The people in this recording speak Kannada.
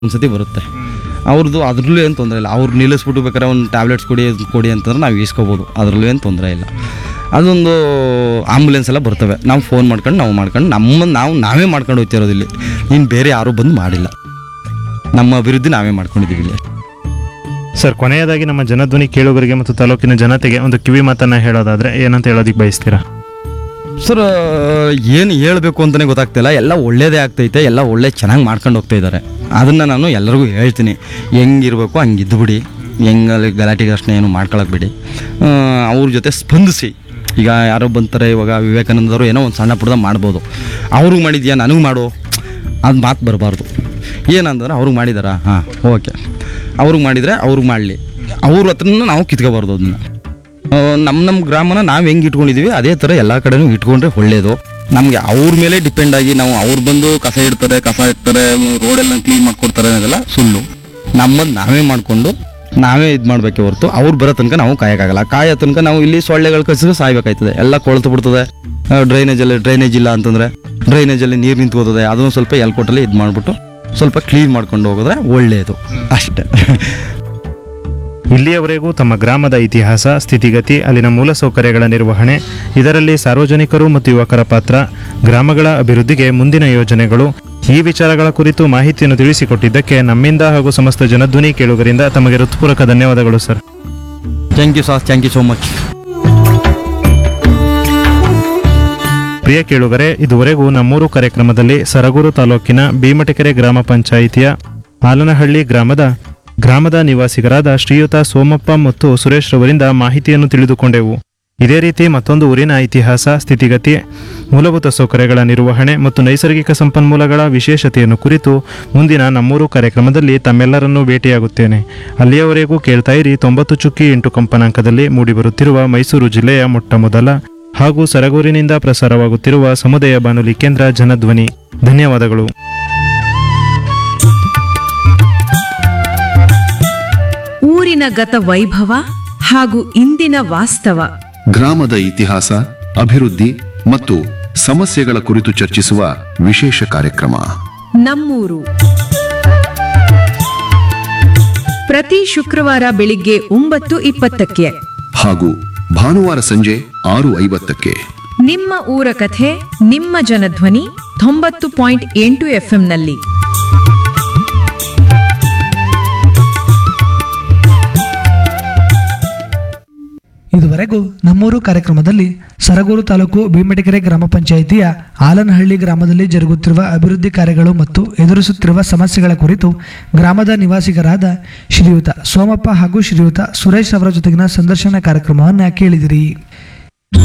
ಒಂದ್ಸತಿ ಬರುತ್ತೆ ಅವ್ರದ್ದು ಅದ್ರಲ್ಲೂ ಏನು ತೊಂದರೆ ಇಲ್ಲ ಅವ್ರು ನಿಲ್ಲಿಸ್ಬಿಟ್ಟು ಬೇಕಾದ್ರೆ ಒಂದು ಟ್ಯಾಬ್ಲೆಟ್ಸ್ ಕೊಡಿ ಅದ್ನ ಕೊಡಿ ಅಂತಂದ್ರೆ ನಾವು ಇಸ್ಕೋಬೋದು ಅದರಲ್ಲೂ ಏನು ತೊಂದರೆ ಇಲ್ಲ ಅದೊಂದು ಆಂಬುಲೆನ್ಸ್ ಎಲ್ಲ ಬರ್ತವೆ ನಾವು ಫೋನ್ ಮಾಡ್ಕೊಂಡು ನಾವು ಮಾಡ್ಕೊಂಡು ನಮ್ಮ ನಾವು ನಾವೇ ಮಾಡ್ಕೊಂಡು ಹೋಗ್ತಿರೋದು ಇಲ್ಲಿ ಇನ್ನು ಬೇರೆ ಯಾರೂ ಬಂದು ಮಾಡಿಲ್ಲ ನಮ್ಮ ಅಭಿವೃದ್ಧಿ ನಾವೇ ಮಾಡ್ಕೊಂಡಿದ್ದೀವಿ ಇಲ್ಲಿ ಸರ್ ಕೊನೆಯದಾಗಿ ನಮ್ಮ ಜನಧ್ವನಿ ಕೇಳುಗರಿಗೆ ಮತ್ತು ತಾಲೂಕಿನ ಜನತೆಗೆ ಒಂದು ಕಿವಿ ಮಾತನ್ನ ಹೇಳೋದಾದ್ರೆ ಏನಂತ ಹೇಳೋದಿಕ್ ಬಯಸ್ತೀರಾ ಸರ್ ಏನು ಹೇಳಬೇಕು ಅಂತಲೇ ಗೊತ್ತಾಗ್ತಿಲ್ಲ ಎಲ್ಲ ಒಳ್ಳೇದೇ ಆಗ್ತೈತೆ ಎಲ್ಲ ಒಳ್ಳೆ ಚೆನ್ನಾಗಿ ಮಾಡ್ಕೊಂಡು ಹೋಗ್ತಾ ಇದ್ದಾರೆ ಅದನ್ನು ನಾನು ಎಲ್ಲರಿಗೂ ಹೇಳ್ತೀನಿ ಹೆಂಗಿರ್ಬೇಕು ಹಂಗೆ ಇದ್ದುಬಿಡಿ ಹೆಂಗಲ್ಲಿ ಗಲಾಟೆಗೆ ಅಷ್ಟೇ ಏನು ಮಾಡ್ಕೊಳಕ್ಕೆ ಬಿಡಿ ಆ, ಅವ್ರ ಜೊತೆ ಸ್ಪಂದಿಸಿ ಈಗ ಯಾರೋ ಬಂತಾರೆ ಇವಾಗ ವಿವೇಕಾನಂದವರು ಏನೋ ಒಂದು ಸಣ್ಣ ಪುಟ್ಟದ ಮಾಡ್ಬೋದು ಅವ್ರಿಗೆ ಮಾಡಿದ್ಯಾ ನನಗೆ ಮಾಡು ಅದು ಮಾತು ಬರಬಾರ್ದು ಏನಂದ್ರೆ ಅವ್ರಿಗೆ ಮಾಡಿದಾರಾ ಹಾಂ ಓಕೆ ಅವ್ರಿಗೆ ಮಾಡಿದರೆ ಅವ್ರಿಗೆ ಮಾಡಲಿ ಅವ್ರ ಹತ್ರನೂ ನಾವು ಕಿತ್ಕೋಬಾರ್ದು ಅದನ್ನ ನಮ್ಮ ನಮ್ಮ ಗ್ರಾಮನ ನಾವು ಹೆಂಗೆ ಇಟ್ಕೊಂಡಿದ್ದೀವಿ ಅದೇ ಥರ ಎಲ್ಲ ಕಡೆನೂ ಇಟ್ಕೊಂಡ್ರೆ ಒಳ್ಳೆಯದು ನಮಗೆ ಅವ್ರ ಮೇಲೆ ಡಿಪೆಂಡ್ ಆಗಿ ನಾವು ಅವ್ರು ಬಂದು ಕಸ ಇಡ್ತಾರೆ ಕಸ ಇಡ್ತಾರೆ ರೋಡೆಲ್ಲ ಕ್ಲೀನ್ ಮಾಡ್ಕೊಡ್ತಾರೆ ಅನ್ನೋದೆಲ್ಲ ಸುಳ್ಳು ನಮ್ಮದು ನಾವೇ ಮಾಡಿಕೊಂಡು ನಾವೇ ಇದು ಮಾಡಬೇಕೆ ಹೊರತು ಅವ್ರು ಬರೋ ತನಕ ನಾವು ಕಾಯೋಕ್ಕಾಗಲ್ಲ ಕಾಯೋ ತನಕ ನಾವು ಇಲ್ಲಿ ಸೊಳ್ಳೆಗಳು ಕಸಿದ್ರೆ ಸಾಯ್ಬೇಕಾಯ್ತದೆ ಎಲ್ಲ ಕೊಳ್ತು ಬಿಡ್ತದೆ ಡ್ರೈನೇಜಲ್ಲಿ ಡ್ರೈನೇಜ್ ಇಲ್ಲ ಅಂತಂದರೆ ಡ್ರೈನೇಜಲ್ಲಿ ನೀರು ನಿಂತ್ಕೋತದೆ ಅದನ್ನು ಸ್ವಲ್ಪ ಎಲ್ಕೊಟ್ಟಲ್ಲಿ ಇದು ಮಾಡಿಬಿಟ್ಟು ಸ್ವಲ್ಪ ಕ್ಲೀನ್ ಮಾಡ್ಕೊಂಡು ಹೋಗಿದ್ರೆ ಒಳ್ಳೆಯದು ಅಷ್ಟೇ ಇಲ್ಲಿಯವರೆಗೂ ತಮ್ಮ ಗ್ರಾಮದ ಇತಿಹಾಸ ಸ್ಥಿತಿಗತಿ ಅಲ್ಲಿನ ಮೂಲಸೌಕರ್ಯಗಳ ನಿರ್ವಹಣೆ ಇದರಲ್ಲಿ ಸಾರ್ವಜನಿಕರು ಮತ್ತು ಯುವಕರ ಪಾತ್ರ ಗ್ರಾಮಗಳ ಅಭಿವೃದ್ಧಿಗೆ ಮುಂದಿನ ಯೋಜನೆಗಳು ಈ ವಿಚಾರಗಳ ಕುರಿತು ಮಾಹಿತಿಯನ್ನು ತಿಳಿಸಿಕೊಟ್ಟಿದ್ದಕ್ಕೆ ನಮ್ಮಿಂದ ಹಾಗೂ ಸಮಸ್ತ ಜನಧ್ವನಿ ಕೇಳುಗರಿಂದ ತಮಗೆ ಹೃತ್ಪೂರ್ವಕ ಧನ್ಯವಾದಗಳು sir thank you sir thank you so much ಪ್ರಿಯ ಕೇಳುಗರೆ ಇದುವರೆಗೂ ನಮ್ಮೂರು ಕಾರ್ಯಕ್ರಮದಲ್ಲಿ ಸರಗೂರು ತಾಲೂಕಿನ ಭೀಮಟಕೆರೆ ಗ್ರಾಮ ಪಂಚಾಯಿತಿಯ ಆಲನಹಳ್ಳಿ ಗ್ರಾಮದ ಗ್ರಾಮದ ನಿವಾಸಿಗರಾದ ಶ್ರೀಯುತ ಸೋಮಪ್ಪ ಮತ್ತು ಸುರೇಶ್ ರವರಿಂದ ಮಾಹಿತಿಯನ್ನು ತಿಳಿದುಕೊಂಡೆವು ಇದೇ ರೀತಿ ಮತ್ತೊಂದು ಊರಿನ ಇತಿಹಾಸ ಸ್ಥಿತಿಗತಿ ಮೂಲಭೂತ ಸೌಕರ್ಯಗಳ ನಿರ್ವಹಣೆ ಮತ್ತು ನೈಸರ್ಗಿಕ ಸಂಪನ್ಮೂಲಗಳ ವಿಶೇಷತೆಯನ್ನು ಕುರಿತು ಮುಂದಿನ ನಮ್ಮೂರು ಕಾರ್ಯಕ್ರಮದಲ್ಲಿ ತಮ್ಮೆಲ್ಲರನ್ನೂ ಭೇಟಿಯಾಗುತ್ತೇನೆ ಅಲ್ಲಿಯವರೆಗೂ ಕೇಳ್ತಾ ಇರಿ ತೊಂಬತ್ತು ಚುಕ್ಕಿ ಎಂಟು ಕಂಪನಾಂಕದಲ್ಲಿ ಮೂಡಿಬರುತ್ತಿರುವ ಮೈಸೂರು ಜಿಲ್ಲೆಯ ಮೊಟ್ಟಮೊದಲ ಹಾಗೂ ಸರಗೂರಿನಿಂದ ಪ್ರಸಾರವಾಗುತ್ತಿರುವ ಸಮುದಾಯ ಬಾನುಲಿ ಕೇಂದ್ರ ಜನಧ್ವನಿ ಧನ್ಯವಾದಗಳು ಊರಿನ ಗತ ವೈಭವ ಹಾಗೂ ಇಂದಿನ ವಾಸ್ತವ ಗ್ರಾಮದ ಇತಿಹಾಸ ಅಭಿವೃದ್ಧಿ ಮತ್ತು ಸಮಸ್ಯೆಗಳ ಕುರಿತು ಚರ್ಚಿಸುವ ವಿಶೇಷ ಕಾರ್ಯಕ್ರಮ ನಮ್ಮೂರು ಪ್ರತಿ ಶುಕ್ರವಾರ ಬೆಳಿಗ್ಗೆ ಒಂಬತ್ತು ಇಪ್ಪತ್ತಕ್ಕೆ ಹಾಗೂ ಭಾನುವಾರ ಸಂಜೆ ಆರು ಐವತ್ತಕ್ಕೆ ನಿಮ್ಮ ಊರ ಕಥೆ ನಿಮ್ಮ ಜನಧ್ವನಿ ತೊಂಬತ್ತು ಪಾಯಿಂಟ್ ಎಂಟು ಎಫ್ಎಂನಲ್ಲಿ ಇದುವರೆಗೂ ನಮ್ಮೂರು ಕಾರ್ಯಕ್ರಮದಲ್ಲಿ ಸರಗೂರು ತಾಲೂಕು ಭೀಮಟಕೆರೆ ಗ್ರಾಮ ಪಂಚಾಯಿತಿಯ ಆಲನಹಳ್ಳಿ ಗ್ರಾಮದಲ್ಲಿ ಜರುಗುತ್ತಿರುವ ಅಭಿವೃದ್ಧಿ ಕಾರ್ಯಗಳು ಮತ್ತು ಎದುರಿಸುತ್ತಿರುವ ಸಮಸ್ಯೆಗಳ ಕುರಿತು ಗ್ರಾಮದ ನಿವಾಸಿಗರಾದ ಶ್ರೀಯುತ ಸೋಮಪ್ಪ ಹಾಗೂ ಶ್ರೀಯುತ ಸುರೇಶ್ ಅವರ ಜೊತೆಗಿನ ಸಂದರ್ಶನ ಕಾರ್ಯಕ್ರಮವನ್ನು ಕೇಳಿದಿರಿ